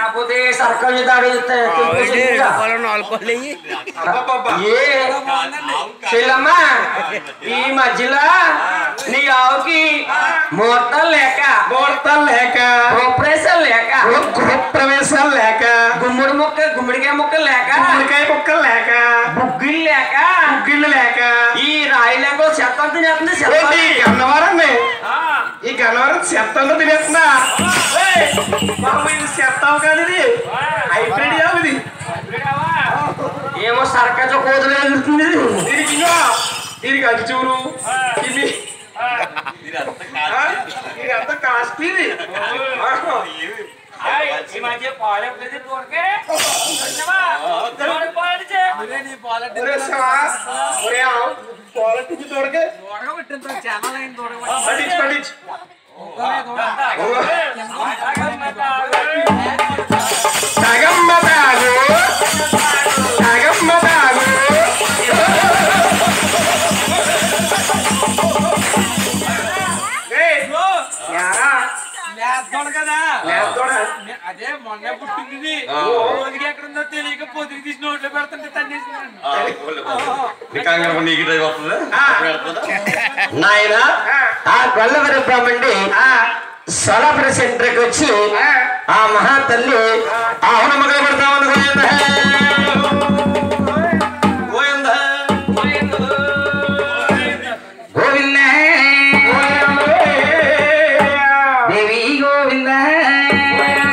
లేకపోతే సర్కల్ దాడి ఏ చెల్లమ్మా ఈ మధ్యలో నీ ఆవుకి ముహూర్తం లేక ముహూర్తం లేక గృహప్రవేశం లేక గృహప్రవేశం లేక గుమ్మడి ముక్క గుమ్మడికాయ ముక్క లేక గుమ్మడికాయ ముక్కలు లేక బుగ్గిళ్ళు లేక గిళ్ళు లేక ఈ రాయి లేక చెత్త తినేస్తుంది చెత్త ఏంటి ఈ గన్నవరాన్ని ఈ గన్నవరం చెత్తంలో తినేస్తున్నా ఏయ్, బాబు ఇది చెత్తావు కాదు ఇది హైబ్రిడ్ యావు ఇది ఏమో సర్కజ కోతులు ఎగురుతుంది దీనికి ఇగో, దీనికి అది చూడు ఇది ఆ, ఇది అంత కాస్ట్లీ ఇది ఆహా. ఈ మధ్య పాలు ఎప్పుడైతే దొరికే ఒరే శివా, ఒరే ఆవు, పాలటికి తోడకే పట్టించు పట్టించు సగమ్మ తాగు సగమ్మ తాగు ఏయ్, యారా, కదా లేస్తోడా? అదే మొన్న పుట్టింది ఆ. రోజుకి ఎక్కడుందో తెలియక పొద్దుకి తీసి నోట్లో పెడుతుంటే తన్నేసినాను నాయన ఆ, ఆ గొల్లవరి బ్రహ్మండి ఆ, సోలాపుర సెంటర్కి వచ్చి ఆ. ఆ మహా తల్లి ఆహ్వాన మొదలు పెడతామని గోవింద దేవి గోవింద